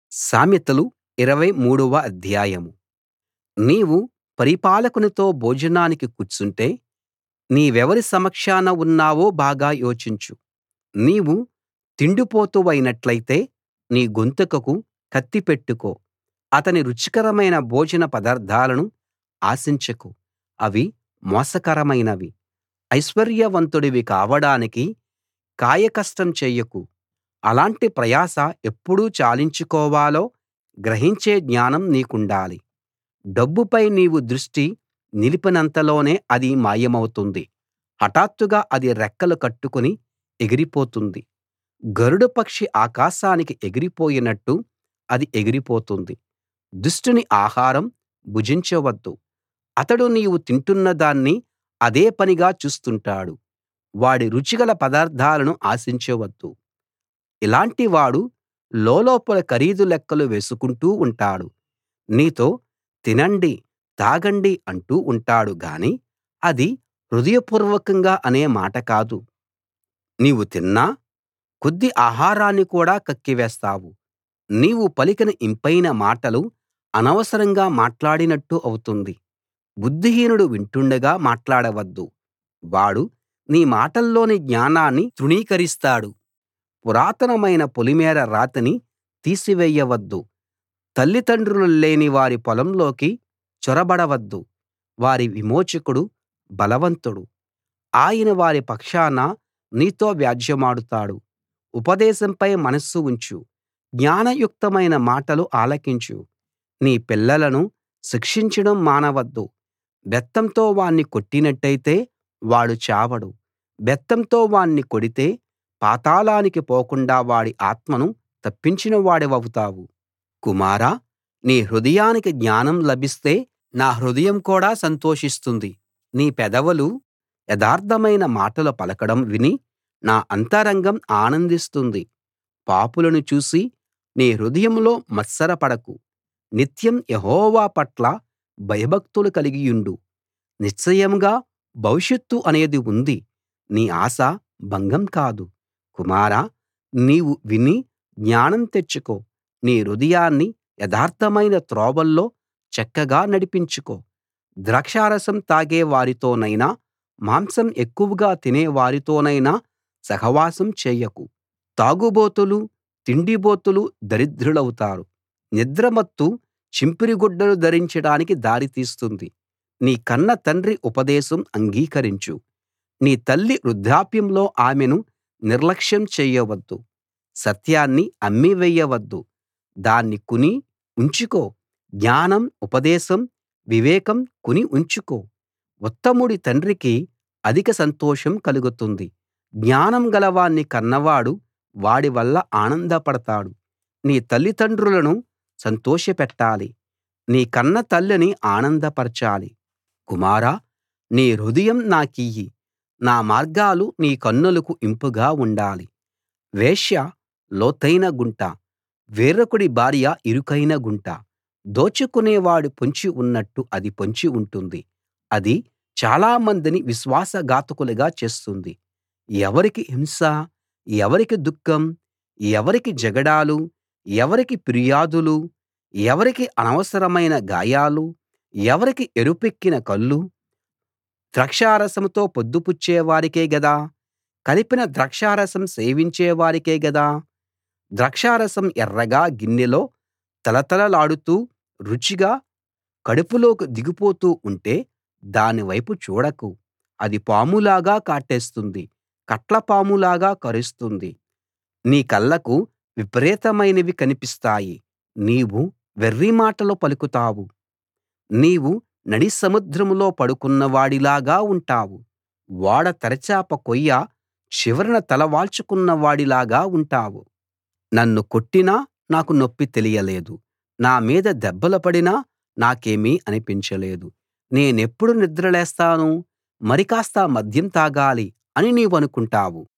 సామెతలు 23 వ అధ్యాయం నీవు పరిపాలకునితో భోజనానికి కూర్చుంటే నీవెవరి సమక్షాన ఉన్నావో బాగా యోచించు నీవు తిండిపోతువైనట్లయితే నీ గొంతుకకు కత్తి పెట్టుకో అతని రుచికరమైన భోజన పదార్థాలను ఆశించకు అవి మోసకరమైనవి ఐశ్వర్యవంతుడివి కావడానికి కాయకష్టం చెయ్యకు అలాంటి ప్రయాస ఎప్పుడు చాలించుకోవాలో గ్రహించే జ్ఞానం నీకుండాలి డబ్బుపై నీవు దృష్టి నిలిపినంతలోనే అది మాయమౌతుంది హఠాత్తుగా అది రెక్కలు కట్టుకుని ఎగిరిపోతుంది గరుడ పక్షి ఆకాశానికి ఎగిరిపోయినట్టు అది ఎగిరిపోతుంది దుష్టుని ఆహారం భుజించవద్దు అతడు నీవు తింటున్న దాన్ని అదే పనిగా చూస్తుంటాడు వాడి రుచిగల పదార్థాలను ఆశించవద్దు ఇలాంటి వాడు లోలోపల ఖరీదు లెక్కలు వేసుకుంటూ ఉంటాడు నీతో తినండి తాగండి అంటూ ఉంటాడు గానీ అది హృదయపూర్వకంగా అనే మాట కాదు నీవు తిన్న కొద్ది ఆహారాన్ని కూడా కక్కివేస్తావు నీవు పలికిన ఇంపైన మాటలు అనవసరంగా మాట్లాడినట్టు అవుతుంది బుద్ధిహీనుడు వింటుండగా మాట్లాడవద్దు వాడు నీ మాటల్లోని జ్ఞానాన్ని తృణీకరిస్తాడు పురాతనమైన పొలిమేర రాతిని తీసివేయవద్దు తల్లిదండ్రులు లేని వారి పొలంలోకి చొరబడవద్దు వారి విమోచకుడు బలవంతుడు ఆయన వారి పక్షాన నీతో వ్యాజ్యెమాడుతాడు ఉపదేశంపై మనస్సు ఉంచు జ్ఞానయుక్తమైన మాటలు ఆలకించు నీ పిల్లలను శిక్షించడం మానవద్దు బెత్తంతో వాణ్ణి కొట్టినట్టయితే వాడు చావడు బెత్తంతో వాణ్ణి కొడితే పాతాళానికి పోకుండా వాడి ఆత్మను తప్పించిన వాడివవుతావు కుమారా నీ హృదయానికి జ్ఞానం లభిస్తే నా హృదయం కూడా సంతోషిస్తుంది నీ పెదవులు యథార్థమైన మాటలు పలకడం విని నా అంతరంగం ఆనందిస్తుంది పాపులను చూసి నీ హృదయంలో మత్సరపడకు నిత్యం యెహోవా పట్ల భయభక్తులు కలిగియుండు నిశ్చయంగా భవిష్యత్తు అనేది ఉంది నీ ఆశ భంగం కాదు కుమారా నీవు విని జ్ఞానం తెచ్చుకో నీ హృదయాన్ని యథార్థమైన త్రోవల్లో చక్కగా నడిపించుకో ద్రాక్షారసం తాగే వారితోనైనా మాంసం ఎక్కువగా తినే వారితోనైనా సహవాసం చేయకు తాగుబోతులు తిండిబోతులు దరిద్రులవుతారు నిద్రమత్తు చింపిరిగుడ్డలు ధరించడానికి దారి తీస్తుంది నీ కన్న తండ్రి ఉపదేశం అంగీకరించు నీ తల్లి వృద్ధాప్యంలో ఆమెను నిర్లక్ష్యం చెయ్యవద్దు సత్యాన్ని అమ్మివేయవద్దు దాన్ని కుని ఉంచుకో జ్ఞానం ఉపదేశం వివేకం కుని ఉంచుకో ఉత్తముడి తండ్రికి అధిక సంతోషం కలుగుతుంది జ్ఞానం గలవాణ్ణి కన్నవాడు వాడి వల్ల ఆనందపడతాడు నీ తల్లిదండ్రులను సంతోషపెట్టాలి నీ కన్న తల్లిని ఆనందపరచాలి కుమారా నీ హృదయం నాకియ్యి నా మార్గాలు నీ కన్నులకు ఇంపుగా ఉండాలి వేశ్య లోతైన గుంట వేరొకడి భార్య ఇరుకైన గుంట దోచుకునేవాడు పొంచి ఉన్నట్టు అది పొంచి ఉంటుంది అది చాలా మందిని విశ్వాసఘాతకులుగా చేస్తుంది ఎవరికి హింస ఎవరికి దుఃఖం ఎవరికి జగడాలు ఎవరికి ఫిర్యాదులు ఎవరికి అనవసరమైన గాయాలు ఎవరికి ఎరుపెక్కిన కళ్ళు ద్రాక్షారసంతో పొద్దుపుచ్చే వారికే గదా కలిపిన ద్రాక్షారసం సేవించే వారికే గదా ద్రాక్షారసం ఎర్రగా గిన్నెలో తళతళలాడుతూ రుచిగా కడుపులోకి దిగిపోతూ ఉంటే దాని వైపు చూడకు అది పాములాగా కాటేస్తుంది కట్లపాములాగా కరుస్తుంది నీ కళ్ళకు విపరీతమైనవి కనిపిస్తాయి నీవు వెర్రి మాటలు పలుకుతావు నీవు నడి సముద్రంలో పడుకున్నవాడిలాగా ఉంటావు ఓడ తెరచాప కొయ్య చివరన తల వాల్చుకున్న వాడిలాగా ఉంటావు నన్ను కొట్టినా నాకు నొప్పి తెలియలేదు నా మీద దెబ్బలు పడినా నాకేమీ అనిపించలేదు నేనెప్పుడు నిద్రలేస్తాను మరి కాస్త మద్యం తాగాలి అని నీవనుకుంటావు